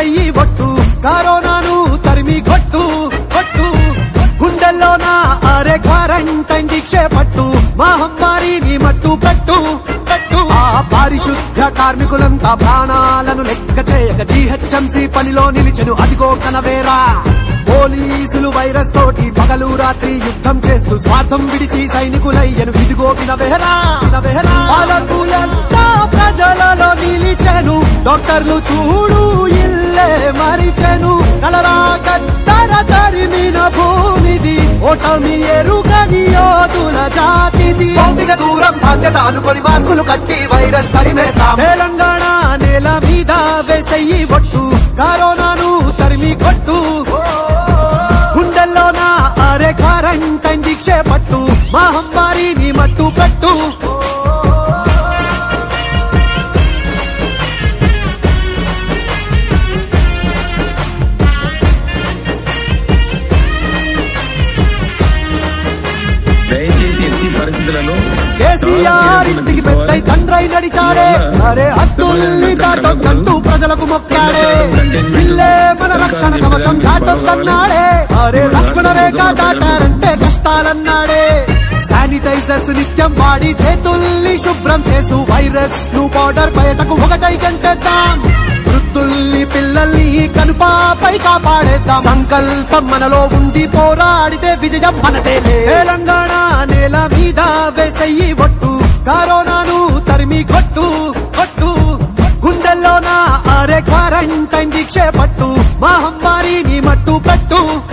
వేసయ్యి ఒట్టు కరోనాను తరిమి కొట్టు కొట్టు గుండెల్లోన అరే క్వారంటైన్ దీక్షే పట్టు మహమ్మారిని మట్టు పెట్టు పెట్టు ఆ పారిశుద్ధ కార్మికులంతా ప్రాణాలను లెక్క చేయక జీహెచ్ఎంసీ పనిలో నిలిచెను అదిగో కనవేరా పోలీసులు వైరస్ తోటి పగలు రాత్రి యుద్ధం చేస్తూ స్వార్థం విడిచి సైనికులయ్యను ఇదిగో వినవెహరా వినవెహరా పాలకులంతా ప్రజలలో నిలిచెను డాక్టర్లు చూడు ఇల్లే మరిచెను కలరా కత్తర తరిమిన భూమిది ఓటమి ఎరుగని యోధుల జాతిది భౌతిక దూరం బాధ్యత అనుకొని మాస్కులు కట్టి వైరస్ తరిమేతాం తెలంగాణ నేల మీద వేసయ్యి ఒట్టు కరోనాను తరిమి కొట్టు గుండెల్లోన అరే క్వారంటైన్ దీక్షే పట్టు మహమ్మారిని మట్టు పెట్టు దయచేసి ఎట్టి పరిస్థితులలో కేసీఆర్ ఇంటికి పెద్దై తండ్రై నడిచాడే అరే హద్దుల్ని దాటొద్దంటూ ప్రజలకు మొక్కాడే ఇల్లే మన రక్షణ కవచం దాటొద్దన్నాడే అరే లక్ష్మణ రేఖ దాటారంటే కష్టాలన్నాడే శానిటైజర్స్ నిత్యం వాడి చేతుల్ని శుభ్రం చేస్తూ వైరస్ ను బార్డర్ బయటకు ఒకటై గంటేద్దాం వృద్ధుల్ని పిల్లల్ని కనుపాపై కాపాడేద్దాం సంకల్పం మనలో ఉండి పోరాడితే విజయం మనదే తెలంగాణ నేల మీద వేసయ్యి ఒట్టు కరోనాను తరిమి కొట్టు కొట్టు గుండెల్లోన అరే క్వారంటైన్ దీక్షే పట్టు మహమ్మారిని మట్టు పెట్టు